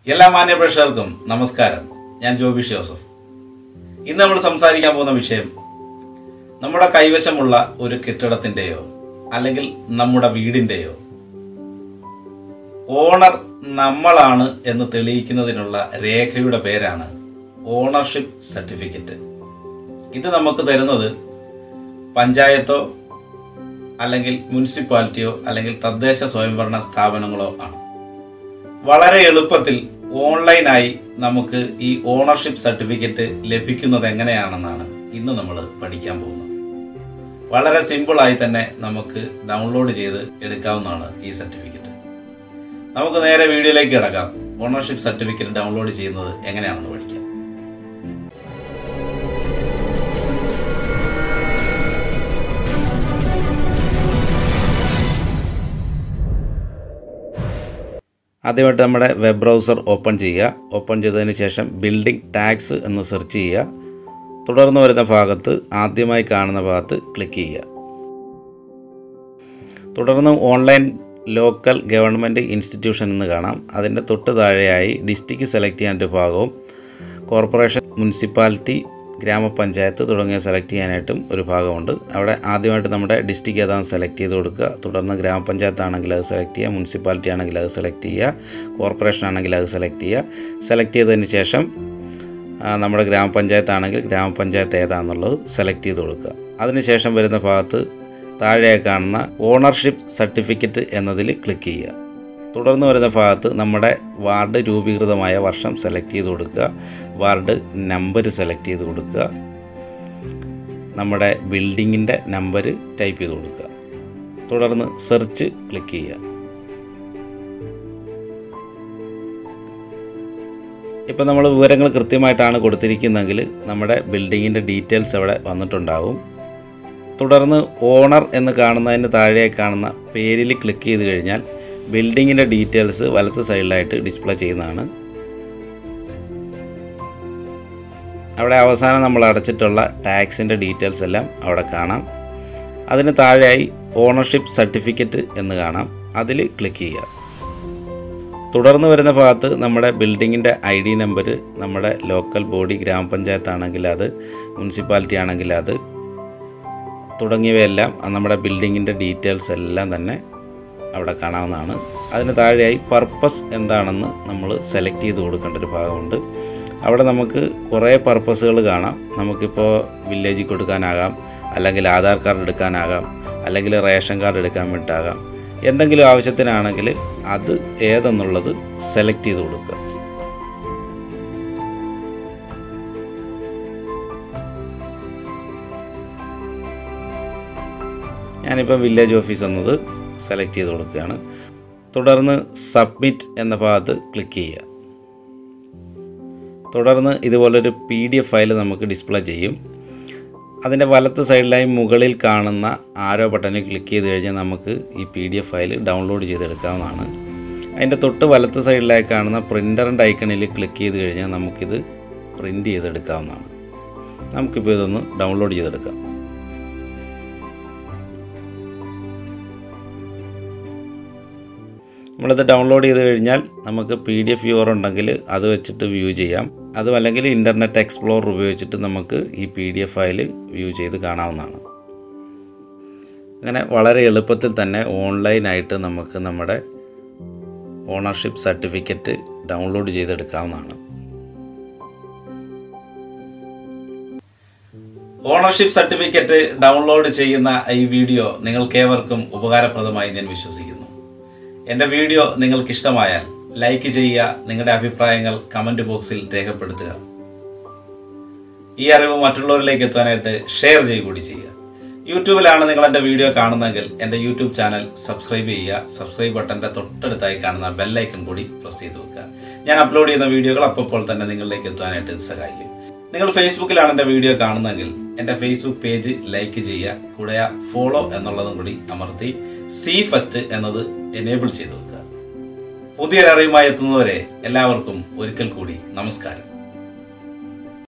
എല്ലാ മാന്യപ്രേക്ഷകർക്കും നമസ്കാരം ഞാൻ ജോബി ജോസഫ് ഇന്ന് നമ്മൾ സംസാരിക്കാൻ പോകുന്ന വിഷയം നമ്മുടെ കൈവശമുള്ള ഒരു കെട്ടിടത്തിന്റെയോ അല്ലെങ്കിൽ നമ്മുടെ വീടിന്റെയോ ഓണർ നമ്മളാണ് എന്ന് തെളിയിക്കുന്നതിനുള്ള രേഖയുടെ പേരാണ് ഓണർഷിപ്പ് സർട്ടിഫിക്കറ്റ് ഇത് നമുക്ക് തരുന്നത് പഞ്ചായത്തോ അല്ലെങ്കിൽ മുനിസിപ്പാലിറ്റിയോ അല്ലെങ്കിൽ തദ്ദേശ സ്വയംഭരണ സ്ഥാപനങ്ങളോ ആണ് വളരെ എളുപ്പത്തിൽ ഓൺലൈനായി നമുക്ക് ഈ ഓണർഷിപ്പ് സർട്ടിഫിക്കറ്റ് ലഭിക്കുന്നത് എങ്ങനെയാണെന്നാണ് ഇന്ന് നമ്മൾ പഠിക്കാൻ പോകുന്നത് വളരെ സിമ്പിളായി തന്നെ നമുക്ക് ഡൗൺലോഡ് ചെയ്ത് എടുക്കാവുന്നതാണ് ഈ സർട്ടിഫിക്കറ്റ് നമുക്ക് നേരെ വീഡിയോയിലേക്ക് കിടക്കാം ഓണർഷിപ്പ് സർട്ടിഫിക്കറ്റ് ഡൗൺലോഡ് ചെയ്യുന്നത് എങ്ങനെയാണെന്ന് പഠിക്കാം ആദ്യമായിട്ട് നമ്മുടെ വെബ് ബ്രൗസർ ഓപ്പൺ ചെയ്യുക ഓപ്പൺ ചെയ്തതിന് ശേഷം ബിൽഡിംഗ് ടാക്സ് എന്ന് സെർച്ച് ചെയ്യുക തുടർന്ന് വരുന്ന ഭാഗത്ത് ആദ്യമായി കാണുന്ന ഭാഗത്ത് ക്ലിക്ക് ചെയ്യുക തുടർന്ന് ഓൺലൈൻ ലോക്കൽ ഗവൺമെൻറ് ഇൻസ്റ്റിറ്റ്യൂഷൻ എന്ന് കാണാം അതിൻ്റെ തൊട്ട് താഴെയായി ഡിസ്ട്രിക്ട് സെലക്ട് ചെയ്യാൻ ഒരു ഭാഗവും കോർപ്പറേഷൻ മുനിസിപ്പാലിറ്റി ഗ്രാമപഞ്ചായത്ത് തുടങ്ങിയ സെലക്ട് ചെയ്യാനായിട്ടും ഒരു ഭാഗമുണ്ട് അവിടെ ആദ്യമായിട്ട് നമ്മുടെ ഡിസ്ട്രിക്ട് ഏതാണെന്ന് സെലക്ട് ചെയ്ത് കൊടുക്കുക തുടർന്ന് ഗ്രാമപഞ്ചായത്ത് ആണെങ്കിൽ അത് സെലക്ട് ചെയ്യുക മുനിസിപ്പാലിറ്റി ആണെങ്കിൽ അത് സെലക്ട് ചെയ്യുക കോർപ്പറേഷൻ ആണെങ്കിൽ അത് സെലക്ട് ചെയ്യുക സെലക്ട് ചെയ്തതിന് ശേഷം ആ, നമ്മുടെ ഗ്രാമപഞ്ചായത്ത് ആണെങ്കിൽ ഗ്രാമപഞ്ചായത്ത് ഏതാണെന്നുള്ളത് സെലക്ട് ചെയ്ത് കൊടുക്കുക അതിനുശേഷം വരുന്ന ഭാഗത്ത് താഴെ കാണുന്ന ഓണർഷിപ്പ് സർട്ടിഫിക്കറ്റ് എന്നതിൽ ക്ലിക്ക് ചെയ്യുക തുടർന്ന് വരുന്ന ഭാഗത്ത് നമ്മുടെ വാർഡ് രൂപീകൃതമായ വർഷം സെലക്ട് ചെയ്ത് കൊടുക്കുക വാർഡ് നമ്പർ സെലക്ട് ചെയ്ത് കൊടുക്കുക നമ്മുടെ ബിൽഡിങ്ങിൻ്റെ നമ്പർ ടൈപ്പ് ചെയ്ത് കൊടുക്കുക തുടർന്ന് സെർച്ച് ക്ലിക്ക് ചെയ്യുക ഇപ്പം നമ്മൾ വിവരങ്ങൾ കൃത്യമായിട്ടാണ് കൊടുത്തിരിക്കുന്നതെങ്കിൽ നമ്മുടെ ബിൽഡിങ്ങിൻ്റെ ഡീറ്റെയിൽസ് അവിടെ വന്നിട്ടുണ്ടാവും തുടർന്ന് ഓണർ എന്ന് കാണുന്നതിന് താഴെ കാണുന്ന പേരിൽ ക്ലിക്ക് ചെയ്ത് കഴിഞ്ഞാൽ ബിൽഡിങ്ങിൻ്റെ ഡീറ്റെയിൽസ് വലത്ത് സൈഡിലായിട്ട് ഡിസ്പ്ലേ ചെയ്യുന്നതാണ് അവിടെ അവസാനം നമ്മൾ അടച്ചിട്ടുള്ള ടാക്സിൻ്റെ ഡീറ്റെയിൽസ് എല്ലാം അവിടെ കാണാം അതിന് താഴെയായി ഓണർഷിപ്പ് സർട്ടിഫിക്കറ്റ് എന്ന് കാണാം അതിൽ ക്ലിക്ക് ചെയ്യുക തുടർന്ന് വരുന്ന ഭാഗത്ത് നമ്മുടെ ബിൽഡിങ്ങിൻ്റെ ഐ ഡി നമ്പർ നമ്മുടെ ലോക്കൽ ബോഡി ഗ്രാമപഞ്ചായത്ത് ആണെങ്കിൽ അത് മുനിസിപ്പാലിറ്റി ആണെങ്കിൽ അത് തുടങ്ങിയവയെല്ലാം നമ്മുടെ ബിൽഡിങ്ങിൻ്റെ ഡീറ്റെയിൽസ് എല്ലാം തന്നെ അവിടെ കാണാവുന്നതാണ് അതിന് താഴെയായി പർപ്പസ് എന്താണെന്ന് നമ്മൾ സെലക്ട് ചെയ്ത് കൊടുക്കേണ്ട ഒരു ഭാഗമുണ്ട് അവിടെ നമുക്ക് കുറേ പർപ്പസുകൾ കാണാം നമുക്കിപ്പോൾ വില്ലേജിൽ കൊടുക്കാനാകാം അല്ലെങ്കിൽ ആധാർ കാർഡ് എടുക്കാനാകാം അല്ലെങ്കിൽ റേഷൻ കാർഡ് എടുക്കാൻ വേണ്ടിയിട്ടാകാം എന്തെങ്കിലും ആവശ്യത്തിനാണെങ്കിൽ അത് ഏതെന്നുള്ളത് സെലക്ട് ചെയ്ത് കൊടുക്കുക ഞാനിപ്പം വില്ലേജ് ഓഫീസ് എന്നത് സെലക്ട് ചെയ്ത് കൊടുക്കുകയാണ് തുടർന്ന് സബ്മിറ്റ് എന്ന ഭാഗത്ത് ക്ലിക്ക് ചെയ്യുക തുടർന്ന് ഇതുപോലൊരു പി ഡി എഫ് ഫയൽ നമുക്ക് ഡിസ്പ്ലേ ചെയ്യും അതിൻ്റെ വലത്ത് സൈഡിലായി മുകളിൽ കാണുന്ന ആരോ ബട്ടണിൽ ക്ലിക്ക് ചെയ്ത് കഴിഞ്ഞാൽ നമുക്ക് ഈ P D F file download ചെയ്തെടുക്കാവുന്നതാണ് അതിൻ്റെ തൊട്ട് വലത്ത് സൈഡിലായി കാണുന്ന പ്രിൻ്ററിൻ്റെ ഐക്കണിൽ ക്ലിക്ക് ചെയ്ത് കഴിഞ്ഞാൽ നമുക്കിത് പ്രിൻ്റ് ചെയ്തെടുക്കാവുന്നതാണ് നമുക്കിപ്പോൾ ഇതൊന്ന് ഡൗൺലോഡ് ചെയ്തെടുക്കാം നമ്മളിത് ഡൗൺലോഡ് ചെയ്ത് കഴിഞ്ഞാൽ നമുക്ക് പി ഡി എഫ് വ്യൂവർ ഉണ്ടെങ്കിൽ അത് വെച്ചിട്ട് വ്യൂ ചെയ്യാം അതും അല്ലെങ്കിൽ ഇൻ്റർനെറ്റ് എക്സ്പ്ലോറർ ഉപയോഗിച്ചിട്ട് നമുക്ക് ഈ P D F file view ചെയ്ത് കാണാവുന്നതാണ് അങ്ങനെ വളരെ എളുപ്പത്തിൽ തന്നെ ഓൺലൈനായിട്ട് നമുക്ക് നമ്മുടെ ഓണർഷിപ്പ് സർട്ടിഫിക്കറ്റ് ഡൗൺലോഡ് ചെയ്തെടുക്കാവുന്നതാണ് ഓണർഷിപ്പ് സർട്ടിഫിക്കറ്റ് ഡൗൺലോഡ് ചെയ്യുന്ന ഈ വീഡിയോ നിങ്ങൾക്കേവർക്കും ഉപകാരപ്രദമായി ഞാൻ വിശ്വസിക്കുന്നു എൻ്റെ വീഡിയോ നിങ്ങൾക്ക് ഇഷ്ടമായാൽ ലൈക്ക് ചെയ്യുക നിങ്ങളുടെ അഭിപ്രായങ്ങൾ കമന്റ് ബോക്സിൽ രേഖപ്പെടുത്തുക ഈ അറിവ് മറ്റുള്ളവരിലേക്ക് എത്താനായിട്ട് ഷെയർ ചെയ്യുക കൂടി ചെയ്യുക യൂട്യൂബിലാണ് നിങ്ങൾ എൻ്റെ വീഡിയോ കാണുന്നതെങ്കിൽ എൻ്റെ യൂട്യൂബ് ചാനൽ സബ്സ്ക്രൈബ് ചെയ്യുക സബ്സ്ക്രൈബ് ബട്ടൻ്റെ തൊട്ടടുത്തായി കാണുന്ന ബെല്ലൈക്കൺ കൂടി പ്രസ് ചെയ്ത് വെക്കുക ഞാൻ അപ്ലോഡ് ചെയ്യുന്ന വീഡിയോകൾ അപ്പോൾ തന്നെ നിങ്ങളിലേക്ക് എത്താനായിട്ട് ഇത് സഹായിക്കും നിങ്ങൾ ഫേസ്ബുക്കിലാണ് എൻ്റെ വീഡിയോ കാണുന്നതെങ്കിൽ എൻ്റെ ഫേസ്ബുക്ക് പേജ് ലൈക്ക് ചെയ്യുക കൂടെ ആ ഫോളോ എന്നുള്ളതും കൂടി അമർത്തി സി ഫസ്റ്റ് എന്നത് എനേബിൾ ചെയ്ത് വെക്കുക പുതിയൊരറിവുമായി എത്തുന്നവരെ എല്ലാവർക്കും ഒരിക്കൽ കൂടി നമസ്കാരം